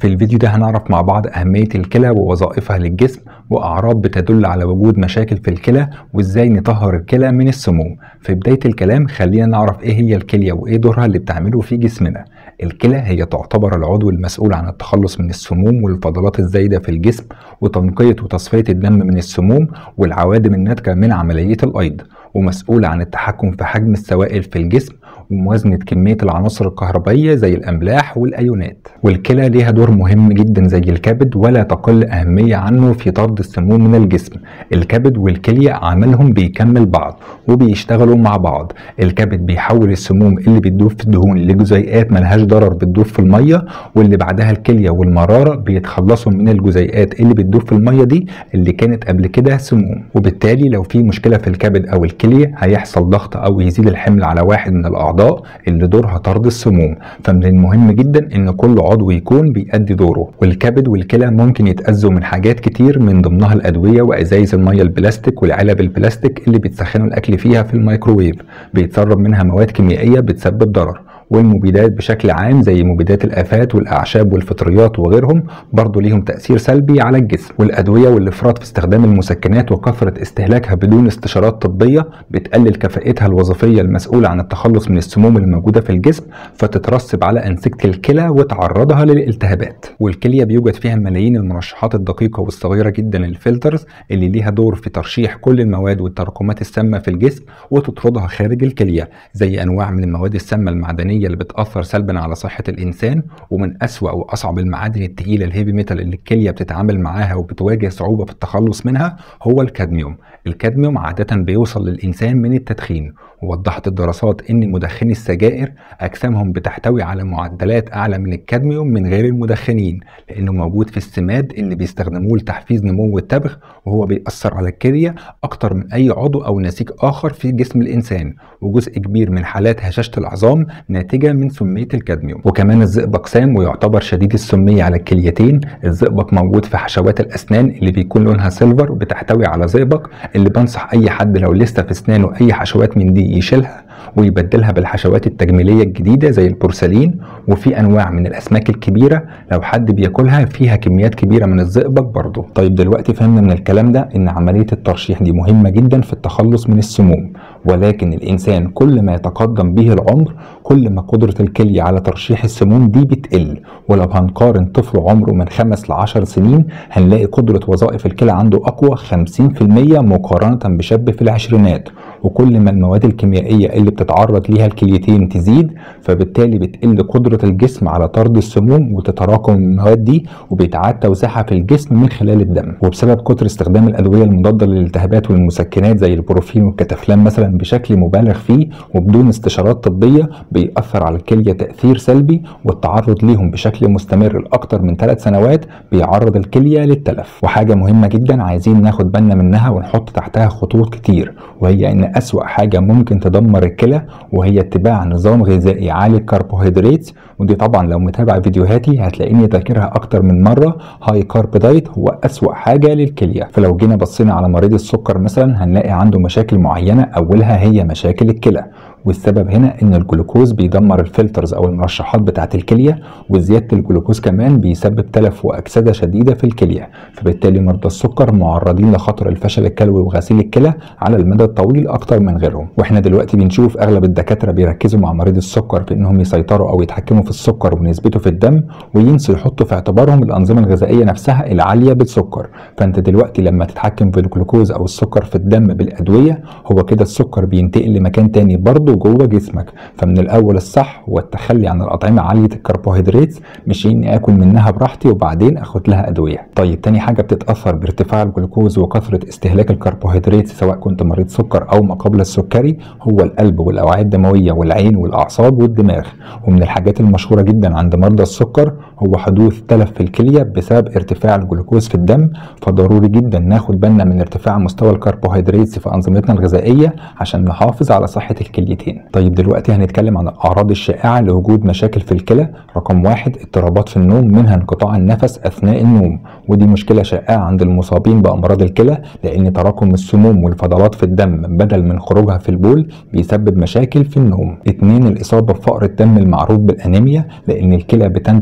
في الفيديو ده هنعرف مع بعض أهمية الكلى ووظائفها للجسم وأعراض بتدل على وجود مشاكل في الكلى وإزاي نطهر الكلى من السموم في بداية الكلام خلينا نعرف إيه هي الكلية وإيه دورها اللي بتعمله في جسمنا الكلى هي تعتبر العضو المسؤول عن التخلص من السموم والفضلات الزايدة في الجسم وتنقية وتصفية الدم من السموم والعوادم الناتجة من عملية الأيض ومسؤولة عن التحكم في حجم السوائل في الجسم وموازنة كمية العناصر الكهربائية زي الأملاح والأيونات والكلى ليها دور مهم جدا زي الكبد ولا تقل أهمية عنه في طرد السموم من الجسم الكبد والكلية عملهم بيكمل بعض وبيشتغلوا مع بعض الكبد بيحول السموم اللي بتدوب في الدهون لجزيئات ملهاش ضرر بتدوب في المية واللي بعدها الكلية والمرارة بيتخلصوا من الجزيئات اللي بتدوب في المية دي اللي كانت قبل كده سموم وبالتالي لو في مشكلة في الكبد أو الكلية هيحصل ضغط أو يزيد الحمل على واحد من الأعضاء اللي دورها طرد السموم فمن المهم جدا إن كل عضو يكون بيأدي دوره والكبد والكلى ممكن يتأذوا من حاجات كتير من ضمنها الأدوية وأزايز المية البلاستيك والعلب البلاستيك اللي بيتسخنوا الأكل فيها في الميكروويف بيتسرب منها مواد كيميائية بتسبب ضرر والمبيدات بشكل عام زي مبيدات الآفات والأعشاب والفطريات وغيرهم برضه ليهم تأثير سلبي على الجسم والأدوية والإفراط في استخدام المسكنات وكثرة استهلاكها بدون استشارات طبية بتقلل كفاءتها الوظيفية المسؤولة عن التخلص من السموم الموجودة في الجسم فتترسب على أنسجة الكلى وتعرضها للالتهابات والكلية بيوجد فيها ملايين المرشحات الدقيقة والصغيرة جدا الفلترز اللي ليها دور في ترشيح كل المواد والتراكمات السامة في الجسم وتطردها خارج الكلية زي أنواع من المواد السامة المعدنية اللي بتأثر سلبا على صحة الإنسان ومن أسوأ وأصعب المعادن التقيلة الهيفي ميتال اللي الكلية بتتعامل معاها وبتواجه صعوبة في التخلص منها هو الكادميوم الكادميوم عادة بيوصل للإنسان من التدخين ووضحت الدراسات ان مدخني السجائر اجسامهم بتحتوي على معدلات اعلى من الكادميوم من غير المدخنين لانه موجود في السماد اللي بيستخدموه لتحفيز نمو التبغ وهو بيأثر على الكليه اكتر من اي عضو او نسيج اخر في جسم الانسان وجزء كبير من حالات هشاشه العظام ناتجه من سميه الكادميوم وكمان الزئبق سام ويعتبر شديد السميه على الكليتين الزئبق موجود في حشوات الاسنان اللي بيكون لونها سيلفر بتحتوي على زئبق اللي بنصح اي حد لو لسه في اسنانه اي حشوات من دي يشيلها ويبدلها بالحشوات التجميلية الجديدة زي البورسلين وفي أنواع من الأسماك الكبيرة لو حد بياكلها فيها كميات كبيرة من الزئبق برضه طيب دلوقتي فهمنا من الكلام ده إن عملية الترشيح دي مهمة جدا في التخلص من السموم ولكن الإنسان كل ما يتقدم به العمر كل ما قدرة الكلية على ترشيح السموم دي بتقل ولو هنقارن طفل عمره من خمس لعشر سنين هنلاقي قدرة وظائف الكلى عنده أقوى 50% مقارنة بشاب في العشرينات وكل ما المواد الكيميائية اللي بتتعرض ليها الكليتين تزيد فبالتالي بتقل قدرة الجسم على طرد السموم وتتراكم المواد دي وبيتعاد توزيعها في الجسم من خلال الدم وبسبب كتر استخدام الأدوية المضادة للالتهابات والمسكنات زي البروفين والكتافلان مثلا بشكل مبالغ فيه وبدون استشارات طبية بيأثر على الكلية تأثير سلبي والتعرض ليهم بشكل مستمر لأكتر من ثلاث سنوات بيعرض الكلية للتلف وحاجة مهمة جدا عايزين ناخد بالنا منها ونحط تحتها خطوط كتير وهي إن أسوأ حاجة ممكن تدمر الكلى وهي اتباع نظام غذائي عالي الكربوهيدرات ودي طبعا لو متابع فيديوهاتي هتلاقيني ذاكرها أكتر من مرة هاي كارب دايت هو أسوأ حاجة للكلية فلو جينا بصينا على مريض السكر مثلا هنلاقي عنده مشاكل معينة أولها هي مشاكل الكلى والسبب هنا ان الجلوكوز بيدمر الفلترز او المرشحات بتاعه الكليه وزياده الجلوكوز كمان بيسبب تلف واكسده شديده في الكليه فبالتالي مرضى السكر معرضين لخطر الفشل الكلوي وغسيل الكلى على المدى الطويل اكتر من غيرهم واحنا دلوقتي بنشوف اغلب الدكاتره بيركزوا مع مريض السكر في انهم يسيطروا او يتحكموا في السكر ونسبته في الدم وينسوا يحطوا في اعتبارهم الانظمه الغذائيه نفسها العاليه بالسكر فانت دلوقتي لما تتحكم في الجلوكوز او السكر في الدم بالادويه هو كده السكر بينتقل لمكان تاني برضه جوه جسمك فمن الاول الصح هو التخلي عن الاطعمه عاليه الكربوهيدرات مش اني اكل منها براحتي وبعدين اخد لها ادويه طيب تاني حاجه بتتاثر بارتفاع الجلوكوز وكثره استهلاك الكربوهيدرات سواء كنت مريض سكر او ما قبل السكري هو القلب والاوعيه الدمويه والعين والاعصاب والدماغ ومن الحاجات المشهوره جدا عند مرضى السكر هو حدوث تلف في الكليه بسبب ارتفاع الجلوكوز في الدم فضروري جدا ناخد بالنا من ارتفاع مستوى الكربوهيدرات في انظمتنا الغذائيه عشان نحافظ على صحه الكليتين طيب دلوقتي هنتكلم عن الاعراض الشائعه لوجود مشاكل في الكلى رقم واحد اضطرابات في النوم منها انقطاع النفس اثناء النوم ودي مشكله شائعه عند المصابين بامراض الكلى لان تراكم السموم والفضلات في الدم بدل من خروجها في البول بيسبب مشاكل في النوم اتنين الاصابه بفقر الدم المعروف بالانيميا لان الكلى بتنتج هرمون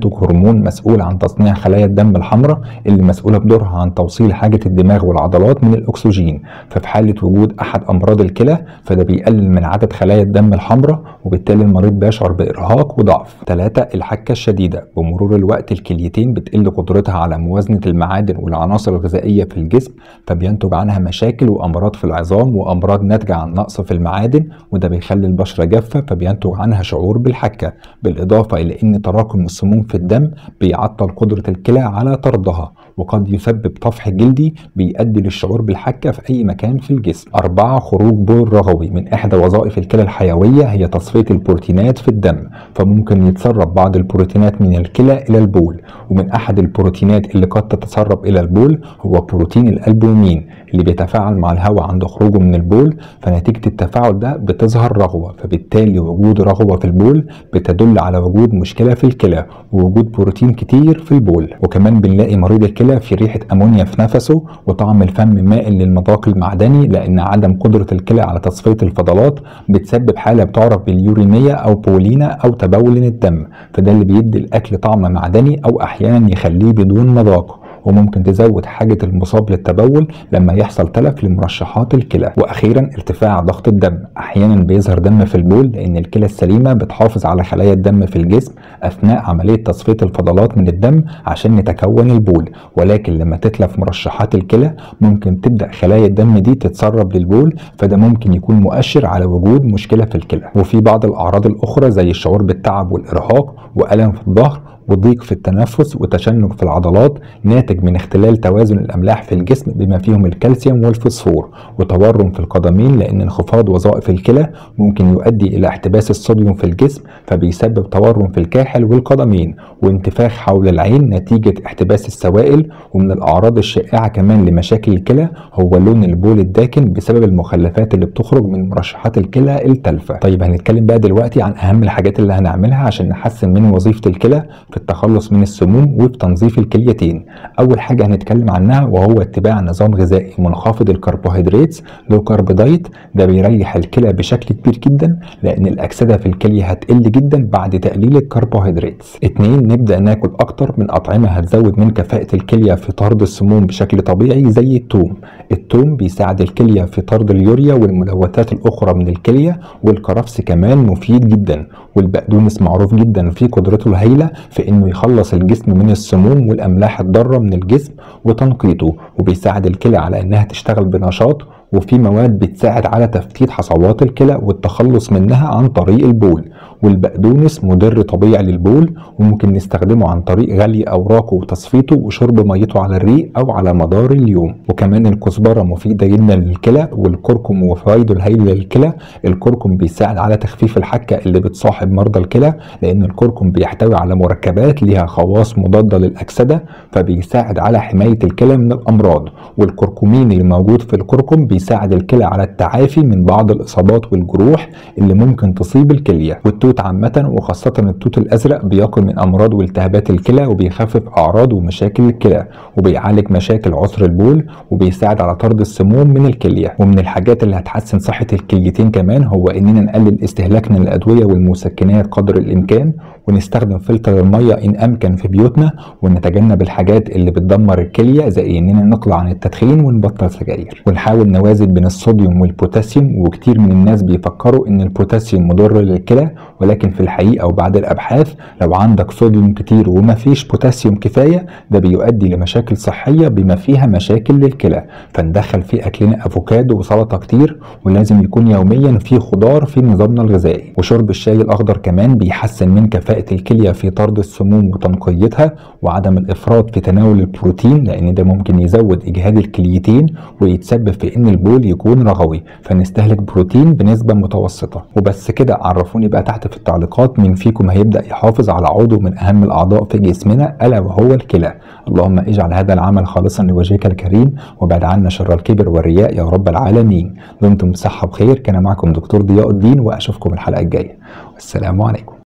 الهرمون مسؤول عن تصنيع خلايا الدم الحمراء اللي مسؤولة بدورها عن توصيل حاجة الدماغ والعضلات من الأكسجين ففي حالة وجود أحد أمراض الكلى فده بيقلل من عدد خلايا الدم الحمراء وبالتالي المريض بيشعر بإرهاق وضعف ثلاثة الحكة الشديدة بمرور الوقت الكليتين بتقل قدرتها على موازنة المعادن والعناصر الغذائية في الجسم فبينتج عنها مشاكل وأمراض في العظام وأمراض ناتجة عن نقص في المعادن وده بيخلي البشرة جافة فبينتج عنها شعور بالحكة بالإضافة إلى أن تراكم السموم في الدم بيعطل قدرة الكلى على طردها وقد يسبب طفح جلدي بيؤدي للشعور بالحكة في أي مكان في الجسم أربعة خروج بول رغوي من إحدى وظائف الكلى الحيوية هي تصفية البروتينات في الدم فممكن يتسرب بعض البروتينات من الكلى إلى البول ومن أحد البروتينات اللي قد تتسرب إلى البول هو بروتين الألبومين اللي بيتفاعل مع الهواء عند خروجه من البول فنتيجة التفاعل ده بتظهر رغوة فبالتالي وجود رغوة في البول بتدل على وجود مشكلة في الكلى ووجود بروتين كتير في البول وكمان بنلاقي مريض الكلى في ريحة أمونيا في نفسه وطعم الفم مائل للمذاق المعدني لأن عدم قدرة الكلى على تصفية الفضلات بتسبب حالة بتعرف باليوريمية أو بولينا أو تبول الدم فده اللي بيدي الأكل طعم معدني أو أحيانا يخليه بدون مذاق وممكن تزود حاجة المصاب للتبول لما يحصل تلف لمرشحات الكلى وأخيرا ارتفاع ضغط الدم أحيانا بيظهر دم في البول لأن الكلى السليمة بتحافظ على خلايا الدم في الجسم أثناء عملية تصفية الفضلات من الدم عشان يتكون البول ولكن لما تتلف مرشحات الكلى ممكن تبدأ خلايا الدم دي تتسرب للبول فده ممكن يكون مؤشر على وجود مشكلة في الكلى وفي بعض الأعراض الأخرى زي الشعور بالتعب والإرهاق وألم في الظهر وضيق في التنفس وتشنج في العضلات ناتج من اختلال توازن الاملاح في الجسم بما فيهم الكالسيوم والفوسفور وتورم في القدمين لان انخفاض وظائف الكلى ممكن يؤدي الى احتباس الصوديوم في الجسم فبيسبب تورم في الكاحل والقدمين وانتفاخ حول العين نتيجه احتباس السوائل ومن الاعراض الشائعه كمان لمشاكل الكلى هو لون البول الداكن بسبب المخلفات اللي بتخرج من مرشحات الكلى التالفه طيب هنتكلم بقى دلوقتي عن اهم الحاجات اللي هنعملها عشان نحسن من وظيفه الكلى في التخلص من السموم وفي تنظيف الكليتين اول حاجه هنتكلم عنها وهو اتباع نظام غذائي منخفض الكربوهيدرات لو كارب دايت ده بيريح الكلى بشكل كبير جدا لان الاكسده في الكليه هتقل جدا بعد تقليل الكربوهيدرات اتنين نبدا ناكل اكتر من اطعمه هتزود من كفاءه الكليه في طرد السموم بشكل طبيعي زي الثوم الثوم بيساعد الكليه في طرد اليوريا والملوثات الاخرى من الكليه والكرفس كمان مفيد جدا والبقدونس معروف جدا في قدرته الهائله في انه يخلص الجسم من السموم والاملاح الضاره من الجسم وتنقيته وبيساعد الكلى على انها تشتغل بنشاط وفي مواد بتساعد على تفتيت حصوات الكلى والتخلص منها عن طريق البول والبقدونس مضر طبيعي للبول وممكن نستخدمه عن طريق غلي اوراقه وتصفيته وشرب ميته على الريق او على مدار اليوم وكمان الكزبره مفيده جدا للكلى والكركم وفوائده الهائله للكلى الكركم بيساعد على تخفيف الحكه اللي بتصاحب مرضى الكلى لان الكركم بيحتوي على مركبات ليها خواص مضاده للاكسده فبيساعد على حمايه الكلى من الامراض والكركمين اللي موجود في الكركم بيساعد الكلى على التعافي من بعض الاصابات والجروح اللي ممكن تصيب الكليه والتوت عامه وخاصه التوت الازرق بيقي من امراض والتهابات الكلى وبيخفف اعراض ومشاكل الكلى وبيعالج مشاكل عسر البول وبيساعد على طرد السموم من الكليه ومن الحاجات اللي هتحسن صحه الكليتين كمان هو اننا نقلل استهلاكنا للادويه والمسكنات قدر الامكان ونستخدم فلتر الميه ان امكن في بيوتنا ونتجنب الحاجات اللي بتدمر الكليه زي اننا نقلع عن التدخين ونبطل سجاير ونحاول نوازن بين الصوديوم والبوتاسيوم وكتير من الناس بيفكروا ان البوتاسيوم مضر للكلى ولكن في الحقيقه وبعد الابحاث لو عندك صوديوم كتير وما فيش بوتاسيوم كفايه ده بيؤدي لمشاكل صحيه بما فيها مشاكل للكلى فندخل في اكلنا افوكادو وسلطه كتير ولازم يكون يوميا في خضار في نظامنا الغذائي وشرب الشاي الاخضر كمان بيحسن من كفاءه الكليه في طرد السموم وتنقيتها وعدم الافراط في تناول البروتين لان ده ممكن يزود اجهاد الكليتين ويتسبب في ان البول يكون رغوي فنستهلك بروتين بنسبه متوسطه وبس كده عرفوني بقى تحت في التعليقات مين فيكم هيبدا يحافظ على عضو من اهم الاعضاء في جسمنا الا وهو الكلى اللهم اجعل هذا العمل خالصا لوجهك الكريم وابعد عنا شر الكبر والرياء يا رب العالمين دمتم بصحه بخير كان معكم دكتور ضياء الدين واشوفكم الحلقه الجايه والسلام عليكم